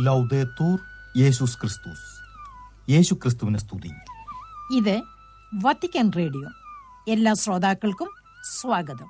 ലൗദേത്തൂർ യേശുസ് ക്രിസ്തുസ് യേശു ക്രിസ്തുവിനെ സ്തുതി ഇത് വത്തിക്കാൻ റേഡിയോ എല്ലാ ശ്രോതാക്കൾക്കും സ്വാഗതം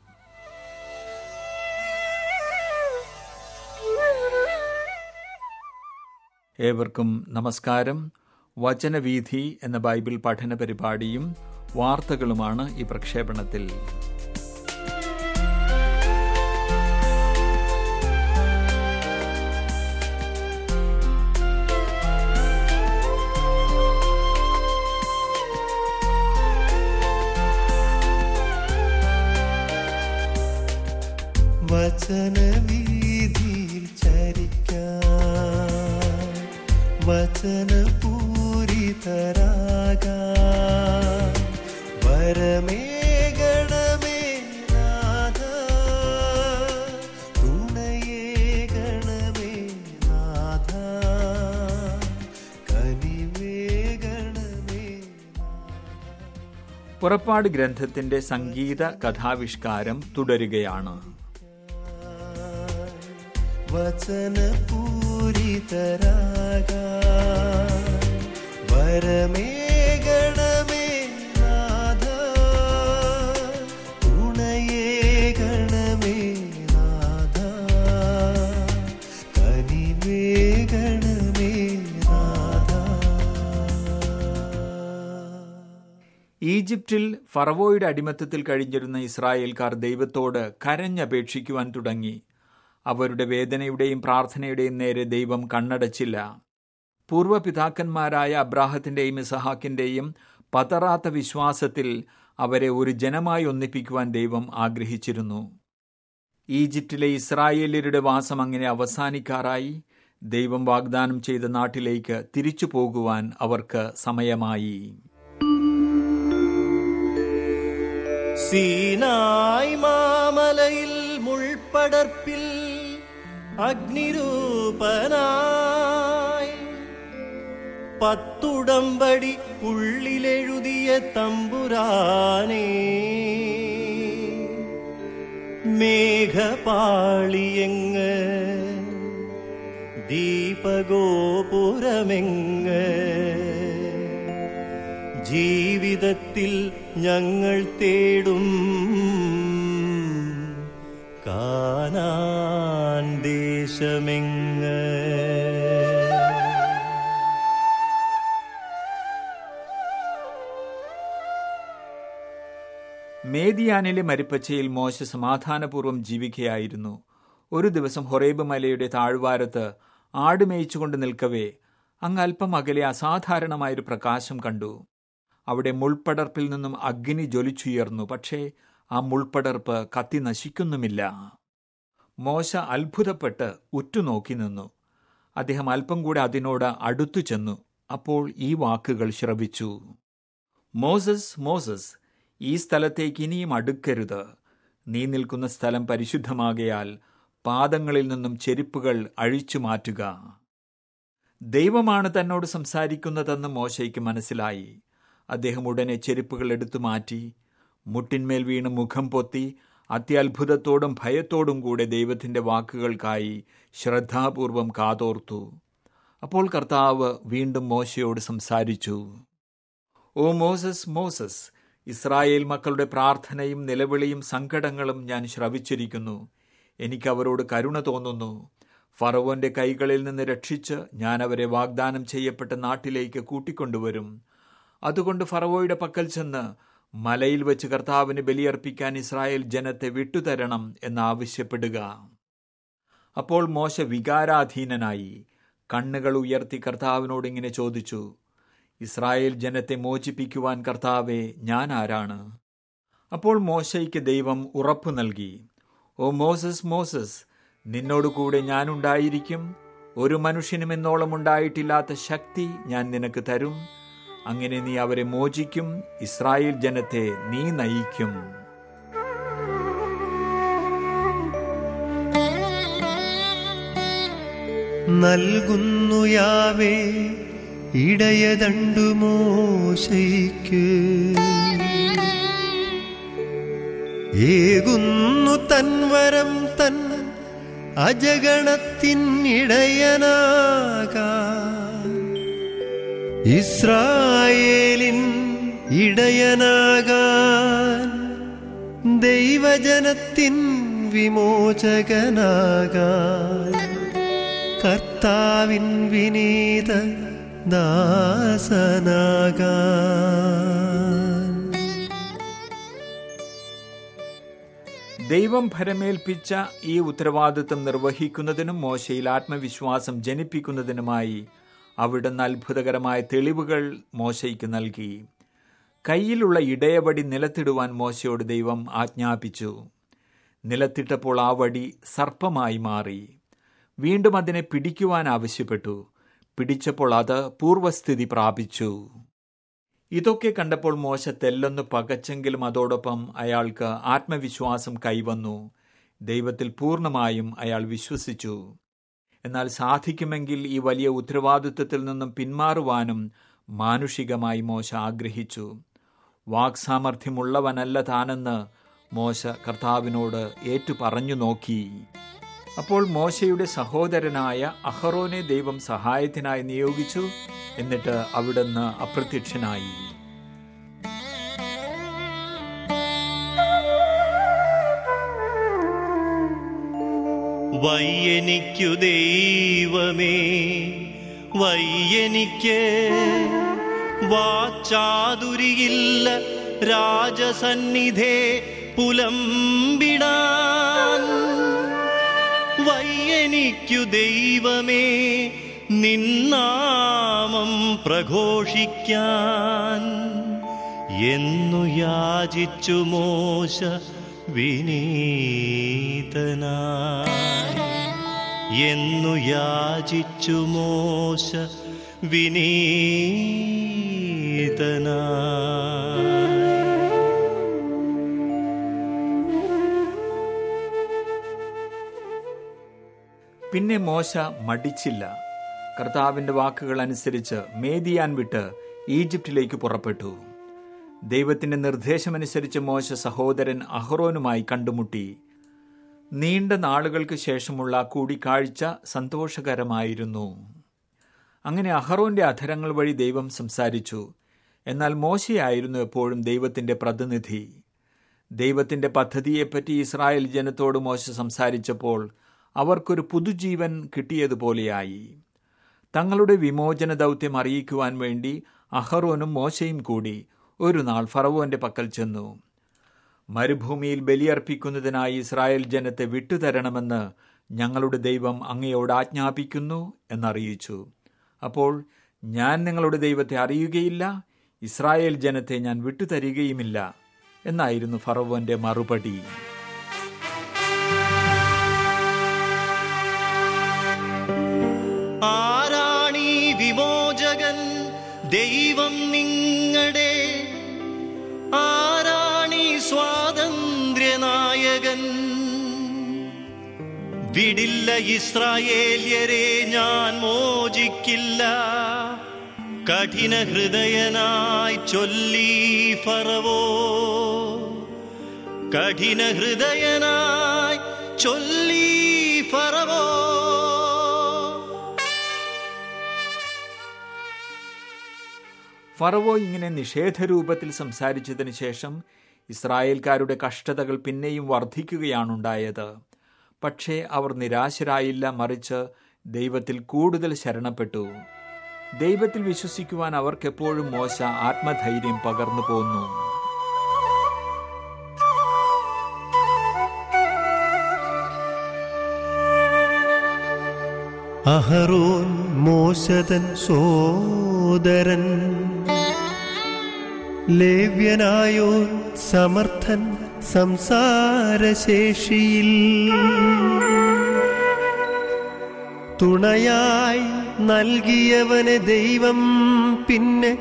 ഏവർക്കും നമസ്കാരം വചനവീഥി എന്ന ബൈബിൾ പഠന പരിപാടിയും വാർത്തകളുമാണ് ഈ പ്രക്ഷേപണത്തിൽ വചനവീതിയിൽ ചരിക്കാൻ വചനപൂരിതരാകാൻ വരമേകണമേ നാഥ തുണയേകണമേ നാഥ കനിവേകണമേ പുറപ്പാട് ഗ്രന്ഥത്തിന്റെ സംഗീത കഥാവിഷ്കാരം തുടരുകയാണ് വചനപൂരിതരാകാൻ വരമേകണമേ നാഥ തുണയേകണമേ നാഥ കനിവേകണമേ നാഥ ഈജിപ്തിൽ ഫറവോയുടെ അടിമത്തത്തിൽ കഴിഞ്ഞിരുന്ന ഇസ്രായേൽക്കാർ ദൈവത്തോട് കരഞ്ഞപേക്ഷിക്കുവാൻ തുടങ്ങി അവരുടെ വേദനയുടെയും പ്രാർത്ഥനയുടെയും നേരെ ദൈവം കണ്ണടച്ചില്ല പൂർവ്വപിതാക്കന്മാരായ അബ്രാഹത്തിന്റെയും ഇസഹാക്കിന്റെയും പതറാത്ത വിശ്വാസത്തിൽ അവരെ ഒരു ജനമായി ഒന്നിപ്പിക്കുവാൻ ദൈവം ആഗ്രഹിച്ചിരുന്നു ഈജിപ്തിലെ ഇസ്രായേല്യരുടെ വാസം അങ്ങനെ അവസാനിക്കാറായി ദൈവം വാഗ്ദാനം ചെയ്ത നാട്ടിലേക്ക് തിരിച്ചു പോകുവാൻ അവർക്ക് സമയമായി സീനായ് മാമലയിൽ മുൾപ്പടർപ്പിൽ അഗ്നിരൂപനായി പത്തുടമ്പടി ഉള്ളിലെഴുതിയ തമ്പുരാനേ മേഘപാളിയെങ്ങ് ദീപഗോപുരമെങ്ങ് ജീവിതത്തിൽ ഞങ്ങൾ തേടും കാനാൻ ദേശമെങ്ങ് മേദിയാനിലെ മരിപ്പച്ചയിൽ മോശ സമാധാനപൂർവ്വം ജീവിക്കുകയായിരുന്നു ഒരു ദിവസം ഹൊറേബ് മലയുടെ താഴ്വാരത്ത് ആട് മേയിച്ചുകൊണ്ട് നിൽക്കവേ അങ്ങ് അല്പം അകലെ അസാധാരണമായൊരു പ്രകാശം കണ്ടു അവിടെ മുൾപ്പടർപ്പിൽ നിന്നും അഗ്നി ജ്വലിച്ചുയർന്നു പക്ഷേ ആ മുൾപ്പടർപ്പ് കത്തി നശിക്കുന്നുമില്ല മോശ അത്ഭുതപ്പെട്ട് ഉറ്റുനോക്കി നിന്നു അദ്ദേഹം അല്പം കൂടെ അതിനോട് അടുത്തു ചെന്നു അപ്പോൾ ഈ വാക്കുകൾ ശ്രവിച്ചു മോസസ് മോസസ് ഈ സ്ഥലത്തേക്ക് ഇനിയും അടുക്കരുത് നീ നിൽക്കുന്ന സ്ഥലം പരിശുദ്ധമാകയാൽ പാദങ്ങളിൽ നിന്നും ചെരുപ്പുകൾ അഴിച്ചു മാറ്റുക ദൈവമാണ് തന്നോട് സംസാരിക്കുന്നതെന്ന് മോശയ്ക്ക് മനസ്സിലായി അദ്ദേഹം ഉടനെ ചെരുപ്പുകൾ എടുത്തു മാറ്റി മുട്ടിന്മേൽ വീണ് മുഖം പൊത്തി അത്യത്ഭുതത്തോടും ഭയത്തോടും കൂടെ ദൈവത്തിന്റെ വാക്കുകൾക്കായി ശ്രദ്ധാപൂർവം കാതോർത്തു അപ്പോൾ കർത്താവ് വീണ്ടും മോശയോട് സംസാരിച്ചു ഓ മോസസ് മോസസ് ഇസ്രായേൽ മക്കളുടെ പ്രാർത്ഥനയും നിലവിളിയും സങ്കടങ്ങളും ഞാൻ ശ്രവിച്ചിരിക്കുന്നു എനിക്ക് അവരോട് കരുണ തോന്നുന്നു ഫറവോന്റെ കൈകളിൽ നിന്ന് രക്ഷിച്ച് ഞാൻ അവരെ വാഗ്ദാനം ചെയ്യപ്പെട്ട നാട്ടിലേക്ക് കൂട്ടിക്കൊണ്ടുവരും അതുകൊണ്ട് ഫറവോയുടെ പക്കൽ ചെന്ന് മലയിൽ വെച്ച് കർത്താവിന് ബലിയർപ്പിക്കാൻ ഇസ്രായേൽ ജനത്തെ വിട്ടുതരണം എന്നാവശ്യപ്പെടുക അപ്പോൾ മോശ വികാരാധീനനായി കണ്ണുകൾ ഉയർത്തി കർത്താവിനോട് ഇങ്ങനെ ചോദിച്ചു ഇസ്രായേൽ ജനത്തെ മോചിപ്പിക്കുവാൻ കർത്താവെ ഞാൻ ആരാണ് അപ്പോൾ മോശയ്ക്ക് ദൈവം ഉറപ്പു നൽകി ഓ മോസസ് മോസസ് നിന്നോടുകൂടെ ഞാനുണ്ടായിരിക്കും ഒരു മനുഷ്യനും എന്നോളം ഉണ്ടായിട്ടില്ലാത്ത ശക്തി ഞാൻ നിനക്ക് തരും അങ്ങനെ നീ അവരെ മോചിക്കും ഇസ്രായേൽ ജനത്തെ നീ നയിക്കും നൽകുന്നു യാവേ ഇടയതണ്ടു മോശയ്ക്ക് ഏകുന്നു തൻവരം തൻ അജഗണത്തിനിടയനാകാൻ ഇസ്രായേലിൻ ഇടയനാകാൻ ദൈവജനത്തിൻ വിമോചകനാകാൻ കർത്താവിൻ വിനീത ദാസനാകാൻ ദൈവം ഭരമേൽപ്പിച്ച ഈ ഉത്തരവാദിത്വം നിർവഹിക്കുന്നതിനും മോശയിൽ ആത്മവിശ്വാസം ജനിപ്പിക്കുന്നതിനുമായി അവിടുന്ന് അത്ഭുതകരമായ തെളിവുകൾ മോശയ്ക്ക് നൽകി കയ്യിലുള്ള ഇടയവടി നിലത്തിടുവാൻ മോശയോട് ദൈവം ആജ്ഞാപിച്ചു നിലത്തിട്ടപ്പോൾ ആ വടി സർപ്പമായി മാറി വീണ്ടും അതിനെ പിടിക്കുവാൻ ആവശ്യപ്പെട്ടു പിടിച്ചപ്പോൾ അത് പൂർവസ്ഥിതി പ്രാപിച്ചു ഇതൊക്കെ കണ്ടപ്പോൾ മോശ തെല്ലൊന്ന് പകച്ചെങ്കിലും അതോടൊപ്പം അയാൾക്ക് ആത്മവിശ്വാസം കൈവന്നു ദൈവത്തിൽ പൂർണ്ണമായും അയാൾ വിശ്വസിച്ചു എന്നാൽ സാധിക്കുമെങ്കിൽ ഈ വലിയ ഉത്തരവാദിത്വത്തിൽ നിന്നും പിന്മാറുവാനും മാനുഷികമായി മോശ ആഗ്രഹിച്ചു വാക്സാമർഥ്യമുള്ളവനല്ല താനെന്ന് മോശ കർത്താവിനോട് ഏറ്റു പറഞ്ഞു നോക്കി അപ്പോൾ മോശയുടെ സഹോദരനായ അഹറോനെ ദൈവം സഹായത്തിനായി നിയോഗിച്ചു എന്നിട്ട് അവിടുന്ന് അപ്രത്യക്ഷനായി വയ്യനിക്കു ദൈവമേ വയ്യനിക്ക് വാച്ചാതുരിയില്ല രാജസന്നിധേ പുലമ്പിടാൻ വയ്യനിക്കു ദൈവമേ നിന്നാമം പ്രഘോഷിക്കാൻ എന്നു യാചിച്ചു മോശ വിനീതനായി എന്നു യാചിച്ചു മോശ വിനീതനായി പിന്നെ മോശ മടിച്ചില്ല കർത്താവിന്റെ വാക്കുകൾ അനുസരിച്ച് മേദിയാൻ വിട്ട് ഈജിപ്തിലേക്ക് പുറപ്പെട്ടു ദൈവത്തിന്റെ നിർദ്ദേശമനുസരിച്ച് മോശ സഹോദരൻ അഹ്റോനുമായി കണ്ടുമുട്ടി നീണ്ട നാളുകൾക്ക് ശേഷമുള്ള കൂടിക്കാഴ്ച സന്തോഷകരമായിരുന്നു അങ്ങനെ അഹറോന്റെ അധരങ്ങൾ വഴി ദൈവം സംസാരിച്ചു എന്നാൽ മോശയായിരുന്നു എപ്പോഴും ദൈവത്തിന്റെ പ്രതിനിധി ദൈവത്തിന്റെ പദ്ധതിയെപ്പറ്റി ഇസ്രായേൽ ജനത്തോട് മോശ സംസാരിച്ചപ്പോൾ അവർക്കൊരു പുതുജീവൻ കിട്ടിയതുപോലെയായി തങ്ങളുടെ വിമോചന ദൗത്യം അറിയിക്കുവാൻ വേണ്ടി അഹറോനും മോശയും കൂടി ഒരു നാൾ ഫറവോന്റെ പക്കൽ ചെന്നു മരുഭൂമിയിൽ ബലിയർപ്പിക്കുന്നതിനായി ഇസ്രായേൽ ജനത്തെ വിട്ടുതരണമെന്ന് ഞങ്ങളുടെ ദൈവം അങ്ങയോട് ആജ്ഞാപിക്കുന്നു എന്നറിയിച്ചു അപ്പോൾ ഞാൻ നിങ്ങളുടെ ദൈവത്തെ അറിയുകയില്ല ഇസ്രായേൽ ജനത്തെ ഞാൻ വിട്ടുതരികയുമില്ല എന്നായിരുന്നു ഫറവോന്റെ മറുപടി ആരാണീ വിമോചകൻ ദൈവം നിങ്ങളുടെ ആരാണീ സ്വാതന്ത്ര്യനായകൻ വിടില്ല ഇസ്രായേല്യരെ ഞാൻ മോചിക്കില്ല കഠിന ഹൃദയനായി ചൊല്ലി ഫറവോ കഠിന ഹൃദയനായി ചൊല്ലി ഫറവോ ഫറവോ ഇങ്ങനെ നിഷേധരൂപത്തിൽ സംസാരിച്ചതിന് ശേഷം ഇസ്രായേൽക്കാരുടെ കഷ്ടതകൾ പിന്നെയും വർദ്ധിക്കുകയാണുണ്ടായത് പക്ഷേ അവർ നിരാശരായില്ല മറിച്ച് ദൈവത്തിൽ കൂടുതൽ ശരണപ്പെട്ടു ദൈവത്തിൽ വിശ്വസിക്കുവാൻ അവർക്കെപ്പോഴും മോശ ആത്മധൈര്യം പകർന്നു പോന്നു അഹറോൻ മോശതൻ സോദരൻ ലേവ്യനായോൻ സമർത്ഥൻ സംസാരശേഷിയിൽ തുണയായി നൽകിയവനെ ദൈവം പിന്നെ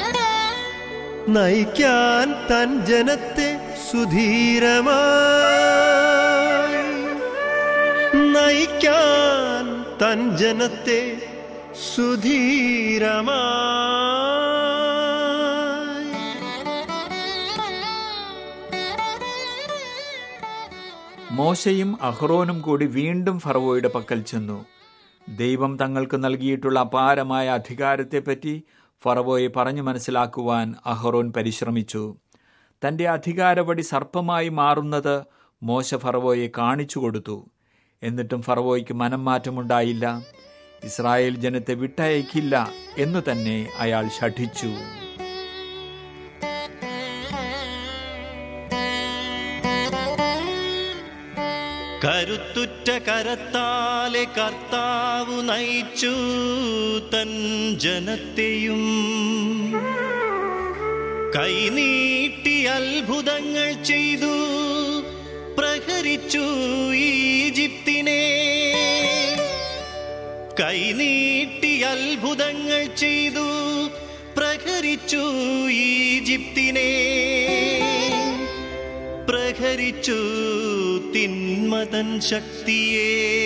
നയിക്കാൻ തൻ ജനത്തെ സുധീരമായി നയിക്കാൻ തൻ ജനത്തെ സുധീരമായി മോശയും അഹ്റോനും കൂടി വീണ്ടും ഫറവോയുടെ പക്കൽ ചെന്നു ദൈവം തങ്ങൾക്ക് നൽകിയിട്ടുള്ള അപാരമായ അധികാരത്തെപ്പറ്റി ഫറവോയെ പറഞ്ഞു മനസ്സിലാക്കുവാൻ അഹ്റോൻ പരിശ്രമിച്ചു തന്റെ അധികാരവടി സർപ്പമായി മാറുന്നത് മോശ ഫറവോയെ കാണിച്ചു കൊടുത്തു എന്നിട്ടും ഫറവോയ്ക്ക് മനം മാറ്റമുണ്ടായില്ല ഇസ്രായേൽ ജനത്തെ വിട്ടയക്കില്ല എന്നു തന്നെ അയാൾ ശഠിച്ചു കരുത്തുറ്റ കരത്താലെ കർത്താവ് നയിച്ചു തൻ ജനത്തെയും കൈനീട്ടി അത്ഭുതങ്ങൾ ചെയ്തു പ്രഹരിച്ചു ഈജിപ്തിനെ കൈനീട്ടി അത്ഭുതങ്ങൾ ചെയ്തു പ്രഹരിച്ചു ഈജിപ്തിനെ പ്രഹരിച്ചു തിന്മതൻ ശക്തിയെ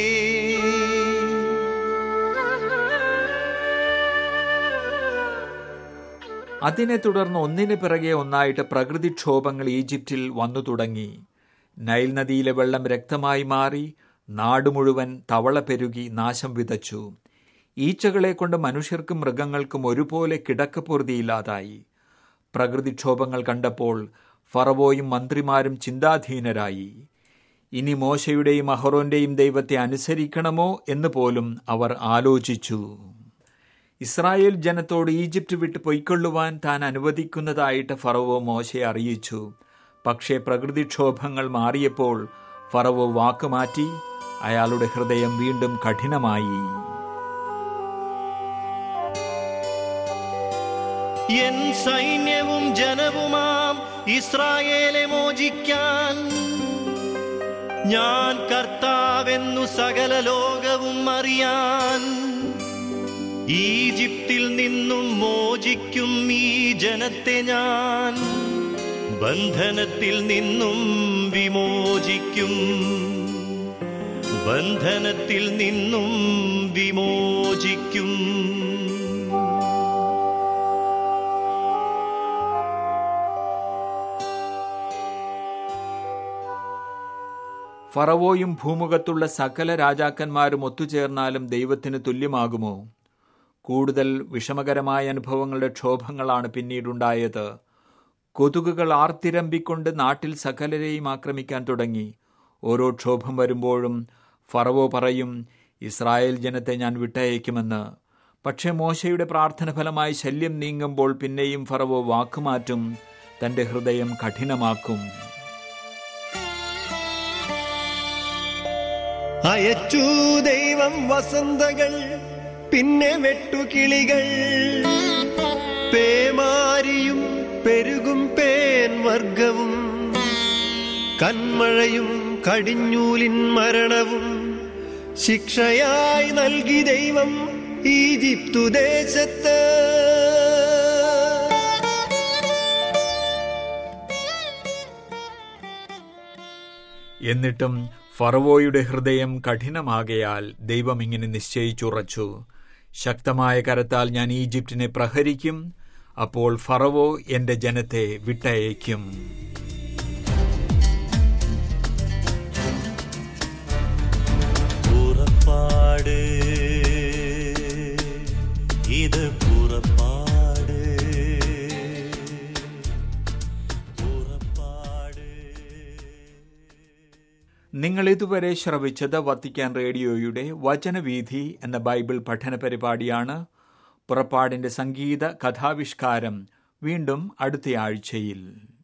അതിനെ തുടർന്ന് ഒന്നിനു പിറകെ ഒന്നായിട്ട് പ്രകൃതിക്ഷോഭങ്ങൾ ഈജിപ്തിൽ വന്നു തുടങ്ങി നൈൽ നദിയിലെ വെള്ളം രക്തമായി മാറി നാട് മുഴുവൻ തവള പെരുകി നാശം വിതച്ചു ഈച്ചകളെ കൊണ്ട് മനുഷ്യർക്കും മൃഗങ്ങൾക്കും ഒരുപോലെ കിടക്കപ്പൊറുതിയില്ലാതായി പ്രകൃതിക്ഷോഭങ്ങൾ കണ്ടപ്പോൾ ഫറവോയും മന്ത്രിമാരും ചിന്താധീനരായി ഇനി മോശയുടെയും അഹറോന്റെയും ദൈവത്തെ അനുസരിക്കണമോ എന്ന് പോലും അവർ ആലോചിച്ചു ഇസ്രായേൽ ജനത്തോട് ഈജിപ്റ്റ് വിട്ട് പൊയ്ക്കൊള്ളുവാൻ താൻ അനുവദിക്കുന്നതായിട്ട് ഫറവോ മോശയെ അറിയിച്ചു പക്ഷേ പ്രകൃതിക്ഷോഭങ്ങൾ മാറിയപ്പോൾ ഫറവോ വാക്കുമാറ്റി അയാളുടെ ഹൃദയം വീണ്ടും കഠിനമായി എൻ സൈന്യവും ജനവുമാം ഇസ്രായേലെ മോചിക്കാൻ ഞാൻ കർത്താവെന്നു സകല ലോകവും അറിയാൻ ഈജിപ്തിൽ നിന്നും മോചിക്കും ഈ ജനത്തെ ഞാൻ ബന്ധനത്തിൽ നിന്നും വിമോചിക്കും ബന്ധനത്തിൽ നിന്നും വിമോചിക്കും ഫറവോയും ഭൂമുഖത്തുള്ള സകല രാജാക്കന്മാരും ഒത്തുചേർന്നാലും ദൈവത്തിന് തുല്യമാകുമോ കൂടുതൽ വിഷമകരമായ അനുഭവങ്ങളുടെ ക്ഷോഭങ്ങളാണ് പിന്നീടുണ്ടായത് കൊതുകുകൾ ആർത്തിരമ്പിക്കൊണ്ട് നാട്ടിൽ സകലരെയും ആക്രമിക്കാൻ തുടങ്ങി ഓരോ ക്ഷോഭം വരുമ്പോഴും ഫറവോ പറയും ഇസ്രായേൽ ജനത്തെ ഞാൻ വിട്ടയക്കുമെന്ന് പക്ഷേ മോശയുടെ പ്രാർത്ഥന ഫലമായി ശല്യം നീങ്ങുമ്പോൾ പിന്നെയും ഫറവോ വാക്കുമാറ്റും തന്റെ ഹൃദയം കഠിനമാക്കും അയച്ചു ദൈവം വസന്തകൾ പിന്നെ വെട്ടുകിളികൾ പേമാരിയും പെരുകും പേൻ വർഗവും കന്മഴയും കടിഞ്ഞൂലിൻ മരണവും ശിക്ഷയായി നൽകി ദൈവം ഈജിപ്തു ദേശത്ത് എന്നിട്ടും ഫറവോയുടെ ഹൃദയം കഠിനമാകയാൽ ദൈവം ഇങ്ങനെ നിശ്ചയിച്ചുറച്ചു ശക്തമായ കരത്താൽ ഞാൻ ഈജിപ്തിനെ പ്രഹരിക്കും അപ്പോൾ ഫറവോ എന്റെ ജനത്തെ വിട്ടയക്കും പുറപ്പാട് ഇത് പുറപ്പാട് പുറപ്പാട് നിങ്ങൾ ഇതുവരെ ശ്രവിച്ചത് വത്തിക്കാൻ റേഡിയോയുടെ വചനവീഥി എന്ന ബൈബിൾ പഠന പരിപാടിയാണ് പുറപ്പാടിന്റെ സംഗീത കഥാവിഷ്കാരം വീണ്ടും അടുത്തയാഴ്ചയിൽ